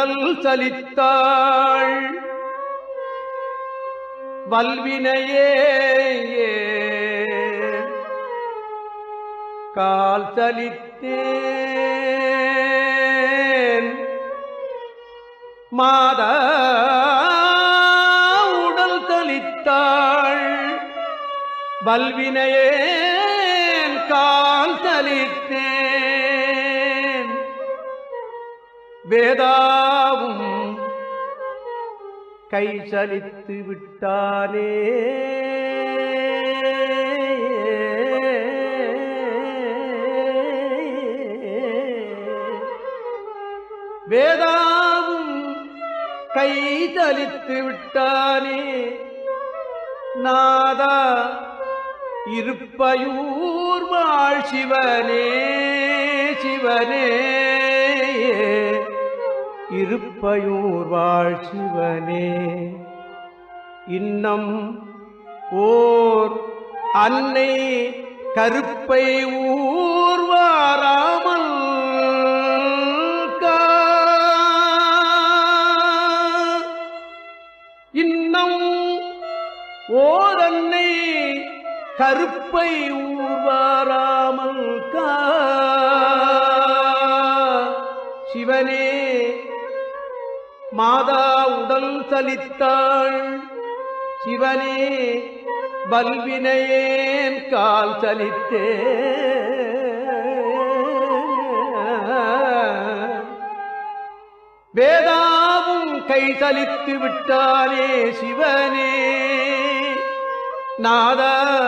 உடல் சலித்தாள் வல்வினையே கால் சலித்தேன் மாதா உடல் தளித்தாள் வல்வினையேன் கால் தளித்தேன் வேதாவும் கை சலித்து விட்டானே வேதாவும் கை தலித்து விட்டானே நாதா இருப்பயூர் வாழ் சிவனே சிவனே இருப்பயூர் வாழ் சிவனே இன்னம் ஓர் அன்னை கருப்பை ஊர் வாராமல் கா இன்னம் ஓரன்னை கருப்பை ஊர்வாராமல் கா சிவனே மாதா உடல் சலித்தாள் சிவனே பல்வினையேன் கால் சலித்தே வேதாவும் கை சலித்து விட்டானே சிவனே நாத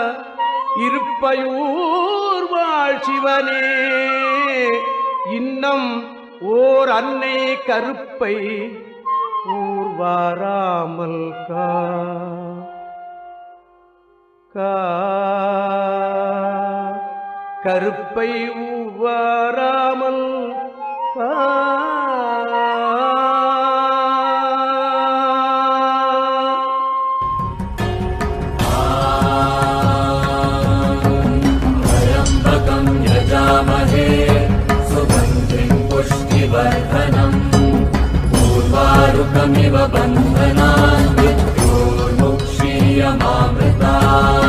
இருப்பயூர் வாழ் சிவனே இன்னம் ஓர் அன்னை கருப்பை ஊர் வாராமல் கா கா கருப்பை ஊர் வாராமல் கா त्र्यम्बकम् यजामहे सुगन्धिम् पुष्टिवर्धनम् पूर्वारुकमिव बन्धनान् मृत्योर्मुक्षीयमामृता